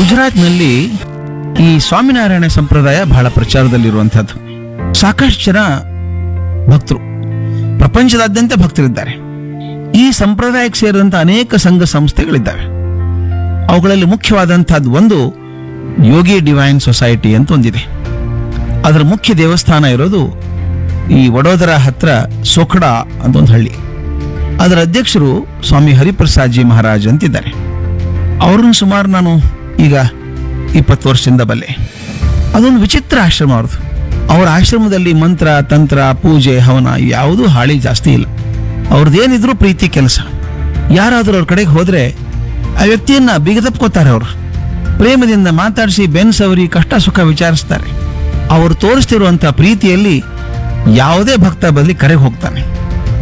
ಗುಜರಾತ್ನಲ್ಲಿ ಈ ಸ್ವಾಮಿನಾರಾಯಣ ಸಂಪ್ರದಾಯ ಬಹಳ ಪ್ರಚಾರದಲ್ಲಿರುವಂಥದ್ದು ಸಾಕಷ್ಟು ಜನ ಭಕ್ತರು ಪ್ರಪಂಚದಾದ್ಯಂತ ಭಕ್ತರಿದ್ದಾರೆ ಈ ಸಂಪ್ರದಾಯಕ್ಕೆ ಸೇರಿದಂಥ ಅನೇಕ ಸಂಘ ಸಂಸ್ಥೆಗಳಿದ್ದಾವೆ ಅವುಗಳಲ್ಲಿ ಮುಖ್ಯವಾದಂಥದ್ದು ಒಂದು ಯೋಗಿ ಡಿವೈನ್ ಸೊಸೈಟಿ ಅಂತ ಒಂದಿದೆ ಅದರ ಮುಖ್ಯ ದೇವಸ್ಥಾನ ಇರೋದು ಈ ವಡೋದರ ಹತ್ರ ಸೋಖಡಾ ಅಂತ ಒಂದು ಹಳ್ಳಿ ಅದರ ಅಧ್ಯಕ್ಷರು ಸ್ವಾಮಿ ಹರಿಪ್ರಸಾದ್ ಜಿ ಮಹಾರಾಜ್ ಅಂತಿದ್ದಾರೆ ಅವ್ರನ್ನ ಸುಮಾರು ನಾನು ಈಗ ಇಪ್ಪತ್ತು ವರ್ಷದಿಂದ ಬಲ್ಲೆ ಅದೊಂದು ವಿಚಿತ್ರ ಆಶ್ರಮ ಅವ್ರದ್ದು ಅವರ ಆಶ್ರಮದಲ್ಲಿ ಮಂತ್ರ ತಂತ್ರ ಪೂಜೆ ಹವನ ಯಾವುದೂ ಹಾಳಿ ಜಾಸ್ತಿ ಇಲ್ಲ ಅವ್ರದ್ದೇನಿದ್ರು ಪ್ರೀತಿ ಕೆಲಸ ಯಾರಾದರೂ ಅವ್ರ ಕಡೆಗೆ ಹೋದ್ರೆ ಆ ವ್ಯಕ್ತಿಯನ್ನ ಬಿಗದಪ್ಕೋತಾರೆ ಅವರು ಪ್ರೇಮದಿಂದ ಮಾತಾಡಿಸಿ ಬೆನ್ಸವರಿ ಕಷ್ಟ ಸುಖ ವಿಚಾರಿಸ್ತಾರೆ ಅವರು ತೋರಿಸ್ತಿರುವಂಥ ಪ್ರೀತಿಯಲ್ಲಿ ಯಾವುದೇ ಭಕ್ತ ಬದಲಿ ಕರೆಗೆ ಹೋಗ್ತಾನೆ